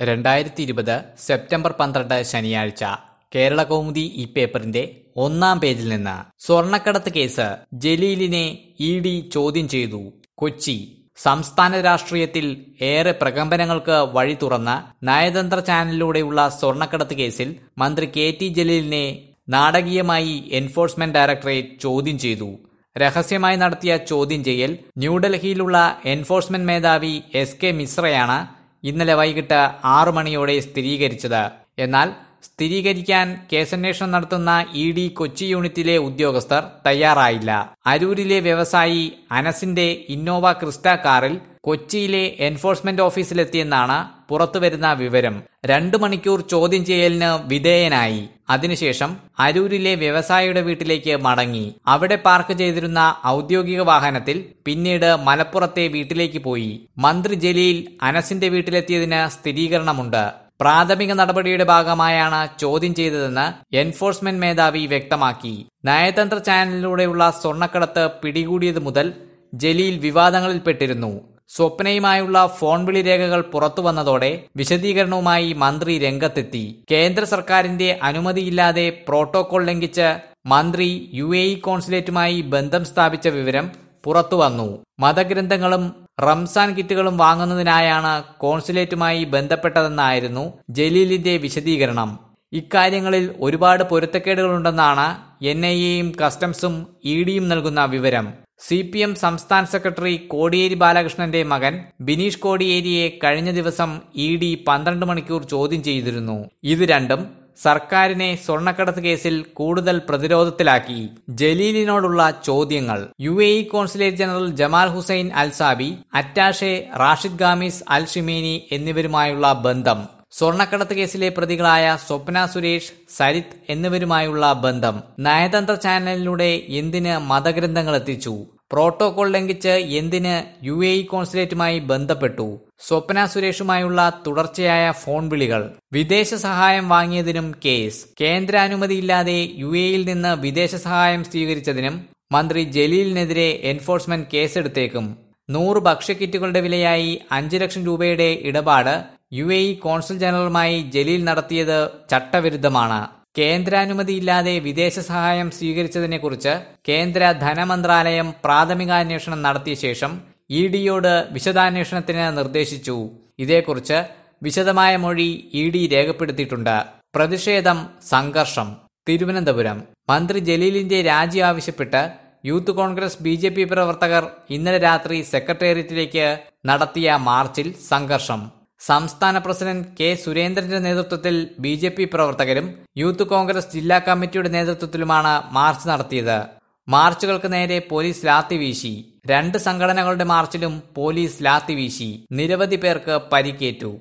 രണ്ടായിരത്തി ഇരുപത് സെപ്റ്റംബർ പന്ത്രണ്ട് ശനിയാഴ്ച കേരള കൗമുദി ഈ പേപ്പറിന്റെ ഒന്നാം പേജിൽ നിന്ന് സ്വർണക്കടത്ത് കേസ് ജലീലിനെ ഇ ഡി ചോദ്യം ചെയ്തു കൊച്ചി സംസ്ഥാന രാഷ്ട്രീയത്തിൽ ഏറെ പ്രകമ്പനങ്ങൾക്ക് വഴി തുറന്ന നയതന്ത്ര ചാനലിലൂടെയുള്ള സ്വർണക്കടത്ത് കേസിൽ മന്ത്രി കെ ടി ജലീലിനെ നാടകീയമായി എൻഫോഴ്സ്മെന്റ് ഡയറക്ടറേറ്റ് ചോദ്യം ചെയ്തു രഹസ്യമായി നടത്തിയ ചോദ്യം ചെയ്യൽ ന്യൂഡൽഹിയിലുള്ള എൻഫോഴ്സ്മെന്റ് മേധാവി എസ് കെ മിശ്രയാണ് ഇന്നലെ വൈകിട്ട് ആറു മണിയോടെ സ്ഥിരീകരിച്ചത് എന്നാൽ സ്ഥിരീകരിക്കാൻ കേസന്വേഷണം നടത്തുന്ന ഇ ഡി കൊച്ചി യൂണിറ്റിലെ ഉദ്യോഗസ്ഥർ തയ്യാറായില്ല അരൂരിലെ വ്യവസായി അനസിന്റെ ഇന്നോവ ക്രിസ്റ്റ കാറിൽ കൊച്ചിയിലെ എൻഫോഴ്സ്മെന്റ് ഓഫീസിലെത്തിയെന്നാണ് പുറത്തുവരുന്ന വിവരം രണ്ടു മണിക്കൂർ ചോദ്യം ചെയ്യലിന് വിധേയനായി അതിനുശേഷം അരൂരിലെ വ്യവസായിയുടെ വീട്ടിലേക്ക് മടങ്ങി അവിടെ പാർക്ക് ചെയ്തിരുന്ന ഔദ്യോഗിക വാഹനത്തിൽ പിന്നീട് മലപ്പുറത്തെ വീട്ടിലേക്ക് പോയി മന്ത്രി ജലീൽ അനസിന്റെ വീട്ടിലെത്തിയതിന് സ്ഥിരീകരണമുണ്ട് പ്രാഥമിക നടപടിയുടെ ഭാഗമായാണ് ചോദ്യം ചെയ്തതെന്ന് എൻഫോഴ്സ്മെന്റ് മേധാവി വ്യക്തമാക്കി നയതന്ത്ര ചാനലിലൂടെയുള്ള സ്വർണ്ണക്കടത്ത് പിടികൂടിയത് മുതൽ ജലീൽ വിവാദങ്ങളിൽപ്പെട്ടിരുന്നു സ്വപ്നയുമായുള്ള ഫോൺ വിളി രേഖകൾ പുറത്തുവന്നതോടെ വിശദീകരണവുമായി മന്ത്രി രംഗത്തെത്തി കേന്ദ്ര സർക്കാരിന്റെ അനുമതിയില്ലാതെ പ്രോട്ടോകോൾ ലംഘിച്ച് മന്ത്രി യു എ ഇ കോൺസുലേറ്റുമായി ബന്ധം സ്ഥാപിച്ച വിവരം പുറത്തുവന്നു മതഗ്രന്ഥങ്ങളും റംസാൻ കിറ്റുകളും വാങ്ങുന്നതിനായാണ് കോൺസുലേറ്റുമായി ബന്ധപ്പെട്ടതെന്നായിരുന്നു ജലീലിന്റെ വിശദീകരണം ഇക്കാര്യങ്ങളിൽ ഒരുപാട് പൊരുത്തക്കേടുകളുണ്ടെന്നാണ് എൻ ഐ എയും കസ്റ്റംസും ഇ ഡിയും നൽകുന്ന വിവരം സി പി എം സംസ്ഥാന സെക്രട്ടറി കോടിയേരി ബാലകൃഷ്ണന്റെ മകൻ ബിനീഷ് കോടിയേരിയെ കഴിഞ്ഞ ദിവസം ഇ ഡി പന്ത്രണ്ട് മണിക്കൂർ ചോദ്യം ചെയ്തിരുന്നു ഇത് രണ്ടും സർക്കാരിനെ സ്വർണ്ണക്കടത്ത് കേസിൽ കൂടുതൽ പ്രതിരോധത്തിലാക്കി ജലീലിനോടുള്ള ചോദ്യങ്ങൾ U A E consulate general Jamal Hussain Alsabi attache Rashid Khamis Al Shimeni എന്നിവരുമായുള്ള ബന്ധം സ്വർണ്ണക്കടത്ത് കേസിലെ പ്രതികളായ സ്വപ്ന സുരേഷ് സരിത് എന്നിവരുമായുള്ള ബന്ധം നയതന്ത്ര ചാനലിലൂടെ എന്തിന് മതഗ്രന്ഥങ്ങൾ എത്തിച്ചു പ്രോട്ടോകോൾ ലംഘിച്ച് എന്തിന് യു എ ഇ കോൺസുലേറ്റുമായി ബന്ധപ്പെട്ടു സ്വപ്ന സുരേഷുമായുള്ള തുടർച്ചയായ ഫോൺ വിളികൾ വിദേശ സഹായം വാങ്ങിയതിനും കേസ് കേന്ദ്രാനുമതിയില്ലാതെ യു എയിൽ നിന്ന് വിദേശ സഹായം സ്വീകരിച്ചതിനും മന്ത്രി ജലീലിനെതിരെ എൻഫോഴ്സ്മെന്റ് കേസെടുത്തേക്കും നൂറ് ഭക്ഷ്യക്കിറ്റുകളുടെ വിലയായി അഞ്ച് ലക്ഷം രൂപയുടെ ഇടപാട് യു എ ഇ കോൺസുൽ ജനറലുമായി ജലീൽ നടത്തിയത് ചട്ടവിരുദ്ധമാണ് കേന്ദ്രാനുമതിയില്ലാതെ വിദേശ സഹായം സ്വീകരിച്ചതിനെക്കുറിച്ച് കേന്ദ്ര ധനമന്ത്രാലയം പ്രാഥമികാന്വേഷണം നടത്തിയ ശേഷം ഇ ഡിയോട് വിശദാന്വേഷണത്തിന് നിർദ്ദേശിച്ചു ഇതേക്കുറിച്ച് വിശദമായ മൊഴി ഇ ഡി രേഖപ്പെടുത്തിയിട്ടുണ്ട് പ്രതിഷേധം സംഘർഷം തിരുവനന്തപുരം മന്ത്രി ജലീലിന്റെ രാജി ആവശ്യപ്പെട്ട് youth Congress B J P പ്രവർത്തകർ ഇന്നലെ രാത്രി സെക്രട്ടേറിയറ്റിലേക്ക് നടത്തിയ മാർച്ചിൽ സംഘർഷം സംസ്ഥാന പ്രസിഡന്റ് കെ സുരേന്ദ്രന്റെ നേതൃത്വത്തിൽ ബി ജെ പി പ്രവർത്തകരും യൂത്ത് കോൺഗ്രസ് ജില്ലാ കമ്മിറ്റിയുടെ നേതൃത്വത്തിലുമാണ് മാർച്ച് നടത്തിയത് മാർച്ചുകൾക്ക് നേരെ പോലീസ് ലാത്തി വീശി രണ്ട് സംഘടനകളുടെ മാർച്ചിലും പോലീസ് ലാത്തി വീശി നിരവധി പേർക്ക് പരിക്കേറ്റു